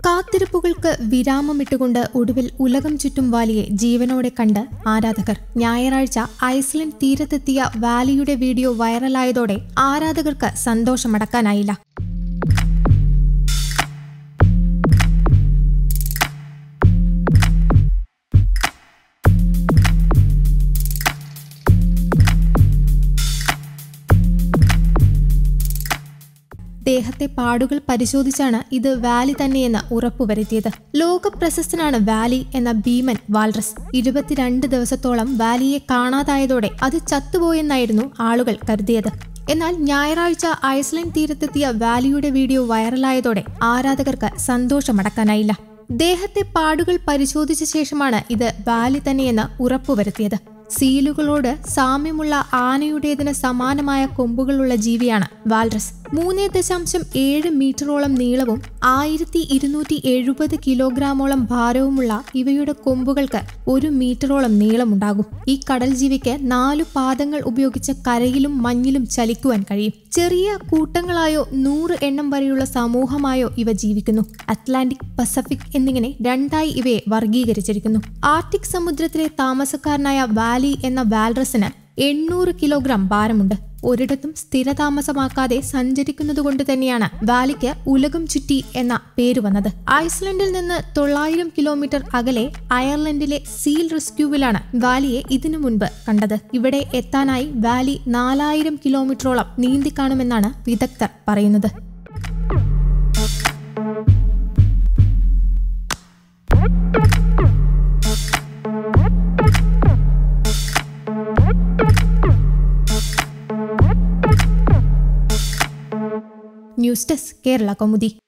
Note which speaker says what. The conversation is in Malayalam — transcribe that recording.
Speaker 1: കാത്തിരിപ്പുകൾക്ക് വിരാമമിട്ടുകൊണ്ട് ഒടുവിൽ ഉലകം ചുറ്റും വാലിയെ ജീവനോടെ കണ്ട് ആരാധകർ ഞായറാഴ്ച ഐസ്ലൻഡ് തീരത്തെത്തിയ വാലിയുടെ വീഡിയോ വൈറലായതോടെ ആരാധകർക്ക് സന്തോഷമടക്കാനായില്ല ദേഹത്തെ പാടുകൾ പരിശോധിച്ചാണ് ഇത് വാലി തന്നെയെന്ന് ഉറപ്പുവരുത്തിയത് ലോക പ്രശസ്തനാണ് വാലി എന്ന ഭീമൻ വാൽറസ് ഇരുപത്തിരണ്ട് ദിവസത്തോളം വാലിയെ കാണാതായതോടെ അത് ചത്തുപോയെന്നായിരുന്നു ആളുകൾ കരുതിയത് എന്നാൽ ഞായറാഴ്ച ഐസ്ലൻഡ് തീരത്തെത്തിയ വാലിയുടെ വീഡിയോ വൈറലായതോടെ ആരാധകർക്ക് സന്തോഷമടക്കാനായില്ല ദേഹത്തെ പാടുകൾ പരിശോധിച്ച ശേഷമാണ് ഇത് വാലി തന്നെയെന്ന് ഉറപ്പുവരുത്തിയത് സീലുകളോട് സാമ്യമുള്ള ആനയുടേതിന് സമാനമായ കൊമ്പുകളുള്ള ജീവിയാണ് വാൽറസ് മൂന്ന് ദശാംശം ഏഴ് മീറ്ററോളം നീളവും ആയിരത്തി ഇരുന്നൂറ്റി എഴുപത് കിലോഗ്രാമോളം ഭാരവുമുള്ള ഇവയുടെ കൊമ്പുകൾക്ക് ഒരു മീറ്ററോളം നീളമുണ്ടാകും ഈ കടൽ ജീവിക്ക് നാലു പാദങ്ങൾ ഉപയോഗിച്ച് കരയിലും മഞ്ഞിലും ചലിക്കുവാൻ കഴിയും ചെറിയ കൂട്ടങ്ങളായോ നൂറ് എണ്ണം വരെയുള്ള സമൂഹമായോ ഇവ ജീവിക്കുന്നു അറ്റ്ലാന്റിക് പസഫിക് എന്നിങ്ങനെ രണ്ടായി ഇവയെ വർഗീകരിച്ചിരിക്കുന്നു ആർട്ടിക് സമുദ്രത്തിലെ താമസക്കാരനായ വാലി എന്ന വാൽറസിന് എണ്ണൂറ് കിലോഗ്രാം ഭാരമുണ്ട് ഒരിടത്തും സ്ഥിരതാമസമാക്കാതെ സഞ്ചരിക്കുന്നതുകൊണ്ട് തന്നെയാണ് വാലിക്ക് ഉലകം ചുറ്റി എന്ന പേര് വന്നത് ഐസ്ലൻഡിൽ നിന്ന് തൊള്ളായിരം കിലോമീറ്റർ അകലെ അയർലൻഡിലെ സീൽ റെസ്ക്യൂവിലാണ് വാലിയെ ഇതിനു മുൻപ് കണ്ടത് ഇവിടെ എത്താനായി വാലി നാലായിരം കിലോമീറ്ററോളം നീന്തിക്കാണുമെന്നാണ് വിദഗ്ധർ പറയുന്നത് ന്യൂസ് ഡെസ്ക് കേരള കൗമുദി